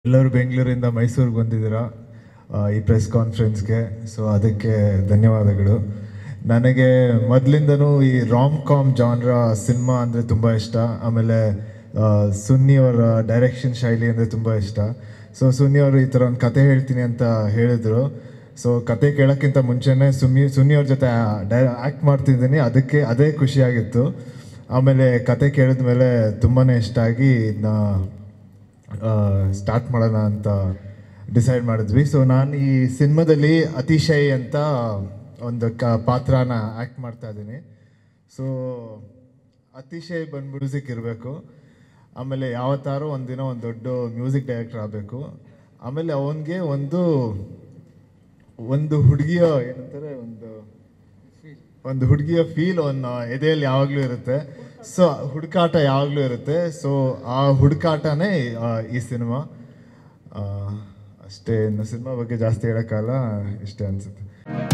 ಎಲ್ಲರೂ ಬೆಂಗಳೂರಿಂದ ಮೈಸೂರಿಗೆ ಬಂದಿದ್ದೀರಾ ಆ, ಈ ಪ್ರೆಸ್ ಕಾನ್ಫರೆನ್ಸ್ಗೆ ಸೊ ಅದಕ್ಕೆ ಧನ್ಯವಾದಗಳು ನನಗೆ ಮೊದಲಿಂದನೂ ಈ ರಾಮ್ ಕಾಮ್ ಜಾನ್ರ ಸಿನಿಮಾ ಅಂದರೆ ತುಂಬ ಇಷ್ಟ ಆಮೇಲೆ ಆ, ಸುನ್ನಿ ಅವರ ಡೈರೆಕ್ಷನ್ ಶೈಲಿ ಅಂದರೆ ತುಂಬ ಇಷ್ಟ ಸೊ ಸುನ್ನಿ ಅವರು ಈ ಥರ ಒಂದು ಕತೆ ಹೇಳ್ತೀನಿ ಅಂತ ಹೇಳಿದರು ಸೊ ಕತೆ ಕೇಳೋಕ್ಕಿಂತ ಮುಂಚೆನೇ ಸುಮ್ಮಿ ಸುನ್ನಿ ಅವ್ರ ಜೊತೆ ಡೈ ಆ್ಯಕ್ಟ್ ಮಾಡ್ತಿದ್ದೀನಿ ಅದಕ್ಕೆ ಅದೇ ಖುಷಿಯಾಗಿತ್ತು ಆಮೇಲೆ ಕತೆ ಕೇಳಿದ ಮೇಲೆ ತುಂಬಾ ಇಷ್ಟ ಆಗಿ ಇದನ್ನ ಸ್ಟಾರ್ಟ್ ಮಾಡೋಣ ಅಂತ ಡಿಸೈಡ್ ಮಾಡಿದ್ವಿ ಸೊ ನಾನು ಈ ಸಿನಿಮಾದಲ್ಲಿ ಅತಿಶಯ್ ಅಂತ ಒಂದು ಕ ಪಾತ್ರನ ಆ್ಯಕ್ಟ್ ಮಾಡ್ತಾ ಇದ್ದೀನಿ ಸೊ ಅತಿಶಯ್ ಬಂದು ಮ್ಯೂಸಿಕ್ ಇರಬೇಕು ಆಮೇಲೆ ಯಾವತ್ತಾರು ಒಂದಿನ ಒಂದು ದೊಡ್ಡ ಮ್ಯೂಸಿಕ್ ಡೈರೆಕ್ಟರ್ ಆಗಬೇಕು ಆಮೇಲೆ ಅವನಿಗೆ ಒಂದು ಒಂದು ಹುಡುಗಿಯ ಏನಂತಾರೆ ಒಂದು ಒಂದು ಹುಡುಗಿಯ ಫೀಲ್ ಅವನ ಎದೆಯಲ್ಲಿ ಯಾವಾಗಲೂ ಇರುತ್ತೆ ಸೊ ಹುಡುಕಾಟ ಯಾವಾಗಲೂ ಇರುತ್ತೆ ಸೊ ಆ ಹುಡುಕಾಟನೇ ಆ, ಈ ಸಿನಿಮಾ ಆ, ಅಷ್ಟೇ ಇನ್ನು ಸಿನಿಮಾ ಬಗ್ಗೆ ಜಾಸ್ತಿ ಹೇಳೋಕ್ಕಲ್ಲ ಇಷ್ಟೇ ಅನಿಸುತ್ತೆ